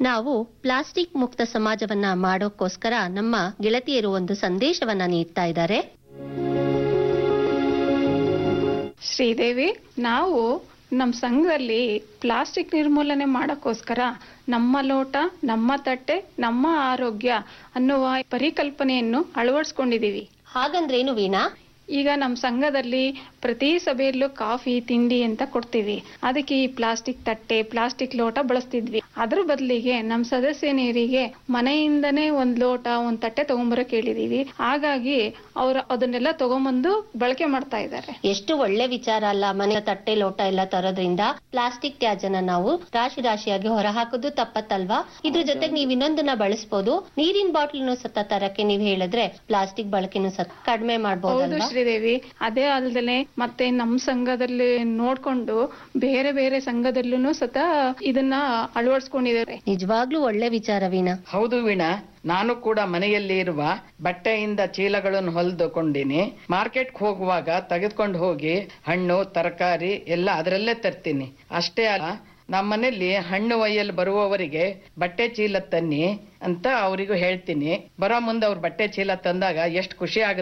ನಾವು ಪ್ಲಾಸ್ಟಿಕ್ ಮುಕ್ತ ಸಮಾಜವನ್ನ ಮಾಡೋಕ್ಕೋಸ್ಕರ ನಮ್ಮ ಗೆಳತಿಯರು ಒಂದು ಸಂದೇಶವನ್ನ ನೀಡ್ತಾ ಇದ್ದಾರೆ ಶ್ರೀದೇವಿ ನಾವು ನಮ್ಮ ಸಂಘದಲ್ಲಿ ಪ್ಲಾಸ್ಟಿಕ್ ನಿರ್ಮೂಲನೆ ಮಾಡೋಕ್ಕೋಸ್ಕರ ನಮ್ಮ ಲೋಟ ನಮ್ಮ ತಟ್ಟೆ ನಮ್ಮ ಆರೋಗ್ಯ ಅನ್ನುವ ಪರಿಕಲ್ಪನೆಯನ್ನು ಅಳವಡಿಸ್ಕೊಂಡಿದ್ದೀವಿ ಹಾಗಂದ್ರೇನು ವೀಣಾ ಈಗ ನಮ್ಮ ಸಂಘದಲ್ಲಿ ಪ್ರತಿ ಸಭೆಯಲ್ಲೂ ಕಾಫಿ ತಿಂಡಿ ಅಂತ ಕೊಡ್ತೀವಿ ಅದಕ್ಕೆ ಈ ಪ್ಲಾಸ್ಟಿಕ್ ತಟ್ಟೆ ಪ್ಲಾಸ್ಟಿಕ್ ಲೋಟ ಬಳಸ್ತಿದ್ವಿ ಅದ್ರ ಬದಲಿಗೆ ನಮ್ಮ ಸದಸ್ಯನಿಯರಿಗೆ ಮನೆಯಿಂದನೇ ಒಂದ್ ಲೋಟ ಒಂದ್ ತಟ್ಟೆ ತಗೊಂಬರಕ್ ಹೇಳಿದೀವಿ ಹಾಗಾಗಿ ಅವ್ರು ಅದನ್ನೆಲ್ಲ ತಗೊಂಬಂದು ಬಳಕೆ ಮಾಡ್ತಾ ಇದ್ದಾರೆ ಎಷ್ಟು ಒಳ್ಳೆ ವಿಚಾರ ಅಲ್ಲ ಮನೆ ತಟ್ಟೆ ಲೋಟ ಎಲ್ಲ ತರೋದ್ರಿಂದ ಪ್ಲಾಸ್ಟಿಕ್ ತ್ಯಾಜ್ಯನ ನಾವು ರಾಶಿ ರಾಶಿಯಾಗಿ ಹೊರಹಾಕೋದು ತಪ್ಪತ್ತಲ್ವಾ ಇದ್ರ ಜೊತೆಗೆ ನೀವ್ ಇನ್ನೊಂದನ್ನ ಬಳಸ್ಬೋದು ನೀರಿನ ಬಾಟ್ಲನ್ನು ಸತ ತರಕ್ಕೆ ನೀವ್ ಹೇಳಿದ್ರೆ ಪ್ಲಾಸ್ಟಿಕ್ ಬಳಕೆನು ಸತ ಕಡಿಮೆ ಹೌದು ಮಾಡ್ಬೋದಲ್ವಾ ಶ್ರೀದೇವಿ ಅದೇ ಅಲ್ದಲೆ ಮತ್ತೆ ನಮ್ಮ ಸಂಘದಲ್ಲಿ ನೋಡ್ಕೊಂಡು ಬೇರೆ ಬೇರೆ ಸಂಘದಲ್ಲೂ ಸತ ಇದನ್ನ ಅಳವಡಿಸ್ಕೊಂಡಿದ್ದಾರೆ ನಿಜವಾಗ್ಲೂ ಒಳ್ಳೆ ವಿಚಾರ ವೀಣಾ ಹೌದು ವೀಣಾ ನಾನು ಕೂಡ ಮನೆಯಲ್ಲಿ ಇರುವ ಬಟ್ಟೆಯಿಂದ ಚೀಲಗಳನ್ನು ಹೊಲಿದುಕೊಂಡಿನಿ ಮಾರ್ಕೆಟ್ಗೆ ಹೋಗುವಾಗ ತೆಗೆದುಕೊಂಡು ಹೋಗಿ ಹಣ್ಣು ತರಕಾರಿ ಎಲ್ಲ ಅದರಲ್ಲೇ ತರ್ತೀನಿ ಅಷ್ಟೇ ಅಲ್ಲ ನಮ್ಮ ಮನೆಯಲ್ಲಿ ಹಣ್ಣು ಒಯ್ಯಲು ಬರುವವರಿಗೆ ಬಟ್ಟೆ ಚೀಲ ತನ್ನಿ ಅಂತ ಅವರಿಗೂ ಹೇಳ್ತೀನಿ ಬರೋ ಮುಂದೆ ಅವ್ರು ಬಟ್ಟೆ ಚೀಲ ತಂದಾಗ ಎಷ್ಟು ಖುಷಿ ಆಗುತ್ತೆ